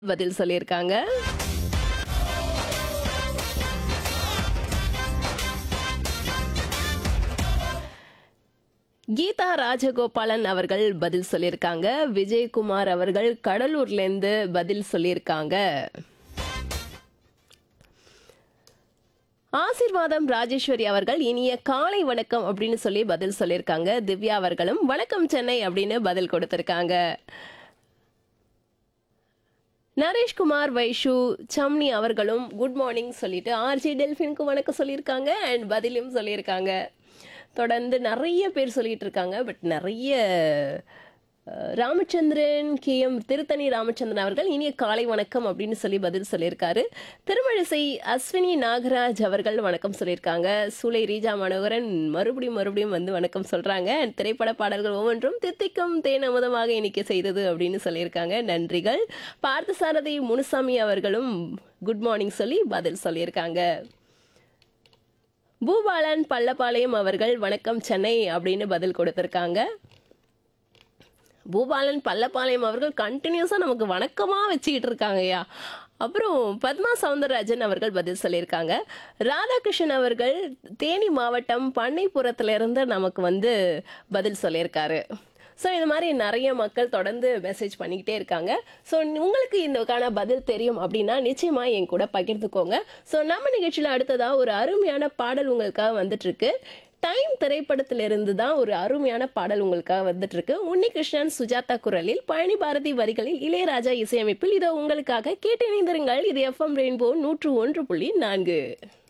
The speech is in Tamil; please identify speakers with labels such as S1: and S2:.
S1: பதில் சொல்லியிருக்காங்க கீதா ராஜகோபாலன் அவர்கள் பதில் சொல்லியிருக்காங்க விஜயகுமார் அவர்கள் கடலூர்லேருந்து பதில் சொல்லியிருக்காங்க ஆசிர்வாதம் ராஜேஸ்வரி அவர்கள் இனிய காலை வணக்கம் அப்படின்னு சொல்லி பதில் சொல்லியிருக்காங்க திவ்யா அவர்களும் வணக்கம் சென்னை அப்படின்னு பதில் கொடுத்திருக்காங்க நரேஷ்குமார் வைஷு சம்னி அவர்களும் குட் மார்னிங் சொல்லிட்டு ஆர்ஜி டெல்ஃபினுக்கு வணக்கம் சொல்லியிருக்காங்க அண்ட் பதிலும் சொல்லியிருக்காங்க தொடர்ந்து நிறைய பேர் சொல்லிட்டு இருக்காங்க பட் நிறைய அஹ், ராமச்சந்திரன் கே எம் திருத்தணி ராமச்சந்திரன் அவர்கள் இனிய காலை வணக்கம் அப்படின்னு சொல்லி பதில் சொல்லியிருக்காரு திருமழிசை அஸ்வினி நாகராஜ் அவர்கள் வணக்கம் சொல்லியிருக்காங்க சூளை ரீஜா மனோகரன் மறுபடியும் மறுபடியும் வந்து வணக்கம் சொல்றாங்க And திரைப்பட பாடல்கள் ஒவ்வொன்றும் தித்திக்கும் தேன் அமுதமாக இனிக்க செய்தது அப்படின்னு சொல்லியிருக்காங்க நன்றிகள் பார்த்தசாரதி முனுசாமி அவர்களும் குட் மார்னிங் சொல்லி பதில் சொல்லியிருக்காங்க பூபாலன் பள்ளப்பாளையம் அவர்கள் வணக்கம் சென்னை அப்படின்னு பதில் கொடுத்திருக்காங்க பூபாலன் பள்ளப்பாளையம் அவர்கள் கண்டினியூஸாக நமக்கு வணக்கமாக வச்சுக்கிட்டு இருக்காங்கய்யா அப்புறம் பத்மா சவுந்தரராஜன் அவர்கள் பதில் சொல்லியிருக்காங்க ராதாகிருஷ்ணன் அவர்கள் தேனி மாவட்டம் பண்ணைப்புறத்திலிருந்து நமக்கு வந்து பதில் சொல்லியிருக்காரு ஸோ இந்த மாதிரி நிறைய மக்கள் தொடர்ந்து மெசேஜ் பண்ணிக்கிட்டே இருக்காங்க ஸோ உங்களுக்கு இதுக்கான பதில் தெரியும் அப்படின்னா நிச்சயமா என் கூட பகிர்ந்துக்கோங்க ஸோ நம்ம நிகழ்ச்சியில் அடுத்ததாக ஒரு அருமையான பாடல் உங்களுக்காக வந்துட்டு இருக்கு டைம் திரைப்படத்திலிருந்து தான் ஒரு அருமையான பாடல் உங்களுக்காக வந்துட்டு இருக்கு உன்னிகிருஷ்ணன் சுஜாதா குரலில் பழனி பாரதி வரிகளில் இளையராஜா இசையமைப்பில் இதோ உங்களுக்காக கேட்டு இணைந்திருங்கள் இது எஃப்எம் ரெயின்போ நூற்று ஒன்று புள்ளி நான்கு